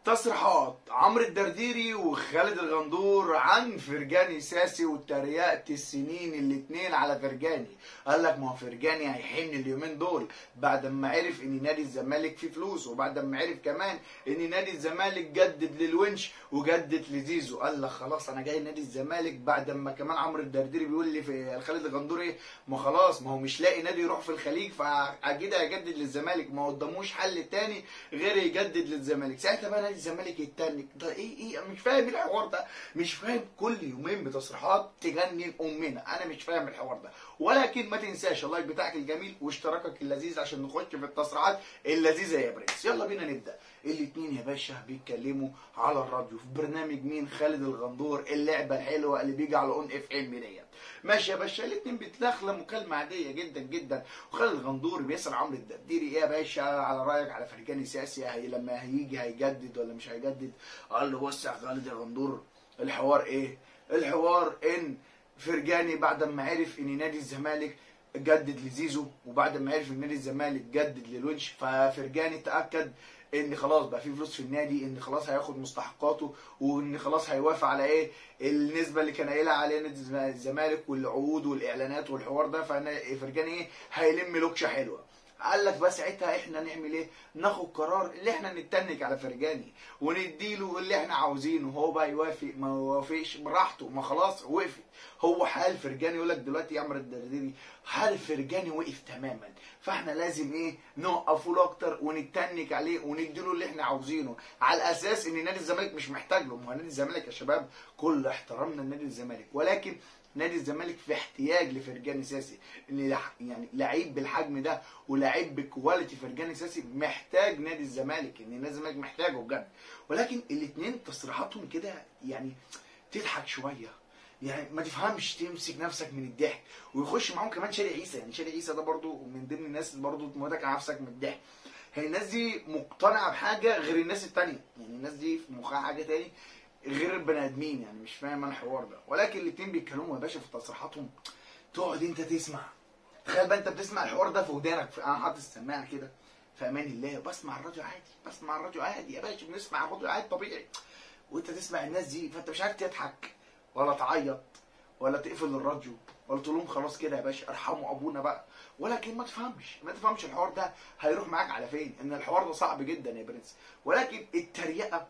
تصريحات عمرو الدرديري وخالد الغندور عن فرجاني ساسي وتريقة السنين الاتنين على فرجاني قال لك ما هو فرجاني هيحن اليومين دول بعد ما عرف ان نادي الزمالك فيه فلوس وبعد ما عرف كمان ان نادي الزمالك جدد للونش وجدد لزيزو قال لك خلاص انا جاي نادي الزمالك بعد ما كمان عمرو الدرديري بيقول لي في خالد الغندور ايه ما خلاص ما هو مش لاقي نادي يروح في الخليج فاكيد هيجدد للزمالك ما قداموش حل تاني غير يجدد للزمالك ساعتها بقى نادي الزمالك يتنك ده ايه ايه أنا مش فاهم الحوار ده مش فاهم كل يومين بتصريحات تجنن امنا انا مش فاهم الحوار ده ولكن ما تنساش اللايك بتاعك الجميل واشتراكك اللذيذ عشان نخش في التصريحات اللذيذه يا برنس يلا بينا نبدا الاتنين يا باشا بيتكلموا على الراديو في برنامج مين خالد الغندور اللعبه الحلوه اللي بيجي على اون اف ام ديت ماشي يا باشا الاتنين بيتدخلوا مكالمه عاديه جدا جدا وخالد الغندور بيسال عمرو الدرديري ايه يا باشا على رايك على فرجاني سياسي هي لما هيجي هيجدد ولا مش هيجدد قال له بص يا خالد الغندور الحوار ايه الحوار ان فرجاني بعد ما عرف ان نادي الزمالك جدد لزيزو وبعد ما عرف ان نادي الزمالك جدد للونش ففرجاني تاكد ان خلاص بقى في فلوس في النادي ان خلاص هياخد مستحقاته وان خلاص هيوافق على ايه النسبه اللي كان قايلها عليها نادي الزمالك والعقود والاعلانات والحوار ده ففرجاني ايه هيلم لوكشه حلوه قال لك بس ساعتها احنا نعمل ايه ناخد قرار اللي احنا نتنك على فرجاني ونديله اللي احنا عاوزينه هو بقى يوافق ما يوافقش براحته ما خلاص وقفت هو حال فرجاني يقول لك دلوقتي يا عمرو الدرديري حال فرجاني وقف تماما فاحنا لازم ايه نوقفه له اكتر ونتنك عليه ونديله اللي احنا عاوزينه على اساس ان نادي الزمالك مش محتاج له ما هو نادي الزمالك يا شباب كل احترامنا لنادي الزمالك ولكن نادي الزمالك في احتياج لفرجاني ساسي ان يعني لعيب بالحجم ده ولعيب بكواليتي فرجاني ساسي محتاج نادي الزمالك ان نادي الزمالك محتاجه بجد ولكن الاثنين تصريحاتهم كده يعني تضحك شويه يعني ما تفهمش تمسك نفسك من الضحك ويخش معاهم كمان شادي عيسى يعني شادي عيسى ده برضو من ضمن الناس برضو تموتك على نفسك من الضحك هي الناس دي مقتنعه بحاجه غير الناس التانية يعني الناس دي في مخها حاجه تاني غير البني ادمين يعني مش فاهم انا الحوار ده ولكن الاتنين بيتكلموا يا باشا في تصريحاتهم تقعد انت تسمع تخيل بقى انت بتسمع الحوار ده في ودانك انا حاطط السماعه كده في امان الله بسمع الراديو عادي بسمع الراديو عادي يا باشا بنسمع الراديو عادي طبيعي وانت تسمع الناس دي فانت مش عارف تضحك ولا تعيط ولا تقفل الراديو ولا تقول لهم خلاص كده يا باشا ارحموا ابونا بقى ولكن ما تفهمش ما تفهمش الحوار ده هيروح معاك على فين ان الحوار ده صعب جدا يا برنس ولكن التريقه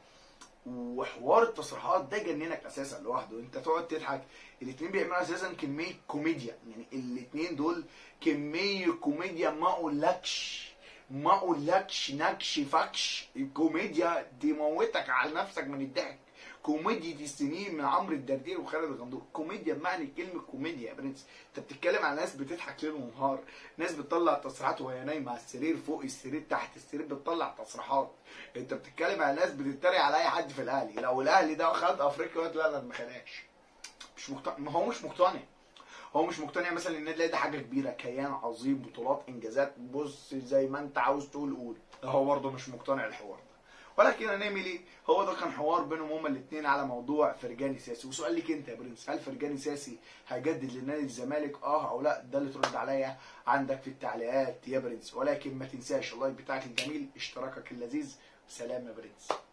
وحوار التصريحات ده يجننك اساسا لوحده انت تقعد تضحك الاثنين بيعملوا اساسا كميه كوميديا يعني الاثنين دول كميه كوميديا ما اقولكش ما اقولكش نكش فكش الكوميديا تموتك على نفسك من الضحك كوميديا السنين من عمرو الدردير وخالد الغندور كوميديا بمعنى كلمه كوميديا يا برنس انت بتتكلم على ناس بتضحك ليل ونهار ناس بتطلع تصريحات وهي نايمه على السرير فوق السرير تحت السرير بتطلع تصريحات انت بتتكلم على ناس بتتريق على اي حد في الاهلي لو الاهلي ده خد افريقيا لا لا ما خدهاش مش مقتنع ما هو مش مقتنع هو مش مقتنع مثلا ان النادي ده حاجه كبيره كيان عظيم بطولات انجازات بص زي ما انت عاوز تقول قول هو برضه مش مقتنع الحوار ده ولكن هنعمل ايه؟ هو ده كان حوار بينهم هما الاثنين على موضوع فرجاني ساسي وسؤال ليك انت يا برنس هل فرجاني ساسي هيجدد لنادي الزمالك اه او لا ده اللي ترد عليا عندك في التعليقات يا برنس ولكن ما تنساش اللايك بتاعك الجميل اشتراكك اللذيذ سلام يا برنس